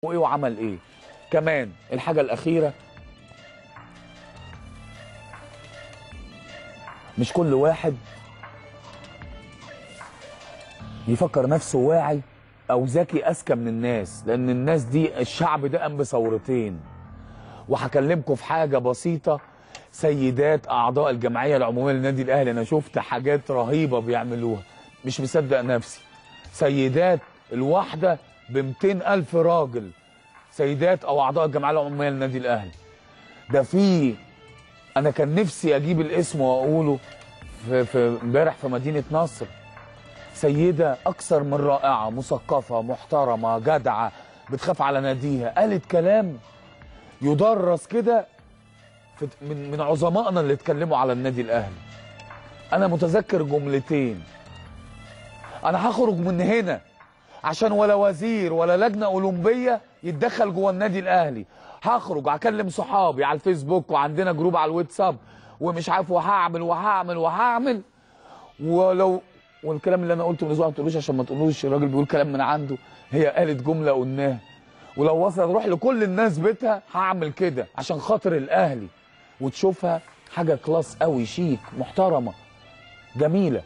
ايه وعمل ايه كمان الحاجه الاخيره مش كل واحد يفكر نفسه واعي او ذكي اذكى من الناس لان الناس دي الشعب ده قام بثورتين وهكلمكم في حاجه بسيطه سيدات اعضاء الجمعيه العموميه للنادي الاهلي انا شفت حاجات رهيبه بيعملوها مش مصدق نفسي سيدات الواحده ب 200 الف راجل سيدات او اعضاء الجمعيه العموميه للنادي الاهلي ده في انا كان نفسي اجيب الاسم واقوله في في امبارح في مدينه نصر سيده اكثر من رائعه مثقفه محترمه جدعه بتخاف على ناديها قالت كلام يدرس كده في- من من عظمائنا اللي اتكلموا على النادي الاهلي انا متذكر جملتين انا هخرج من هنا عشان ولا وزير ولا لجنه اولمبيه يتدخل جوه النادي الاهلي هخرج هكلم صحابي على الفيسبوك وعندنا جروب على الواتساب ومش عارف وهعمل وهعمل وهعمل ولو والكلام اللي انا قلته من اسبوع ما تقولوش عشان ما تقولوش الراجل بيقول كلام من عنده هي قالت جمله قلناها ولو وصلت روح لكل الناس بيتها هعمل كده عشان خاطر الاهلي وتشوفها حاجه كلاس قوي شيك محترمه جميله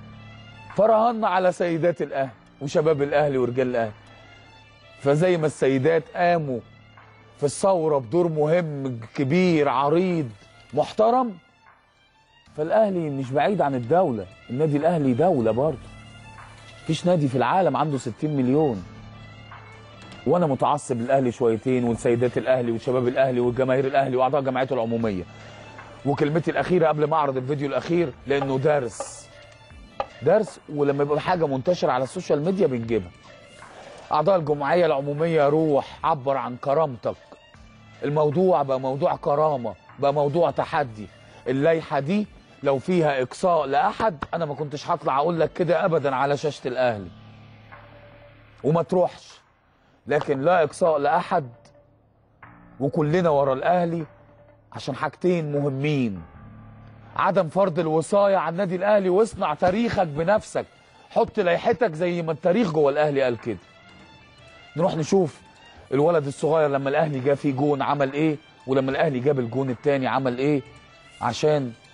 فرهنا على سيدات الاهلي وشباب الاهلي ورجال الاهلي فزي ما السيدات قاموا في الثوره بدور مهم كبير عريض محترم فالاهلي مش بعيد عن الدوله النادي الاهلي دوله برضه مفيش نادي في العالم عنده 60 مليون وانا متعصب للاهلي شويتين ولسيدات الاهلي وشباب الاهلي والجماهير الاهلي واعضاء جمعيته العموميه وكلمتي الاخيره قبل ما اعرض الفيديو الاخير لانه درس درس ولما يبقى حاجه منتشره على السوشيال ميديا بنجيبها اعضاء الجمعيه العموميه روح عبر عن كرامتك الموضوع بقى موضوع كرامه بقى موضوع تحدي اللائحه دي لو فيها اقصاء لاحد انا ما كنتش هطلع اقول لك كده ابدا على شاشه الاهلي وما تروحش لكن لا اقصاء لاحد وكلنا ورا الاهلي عشان حاجتين مهمين عدم فرض الوصايه على النادي الاهلي واصنع تاريخك بنفسك حط لائحتك زي ما التاريخ جوه الاهلي قال كده نروح نشوف الولد الصغير لما الاهلي جاب فيه جون عمل ايه ولما الاهلي جاب الجون التاني عمل ايه عشان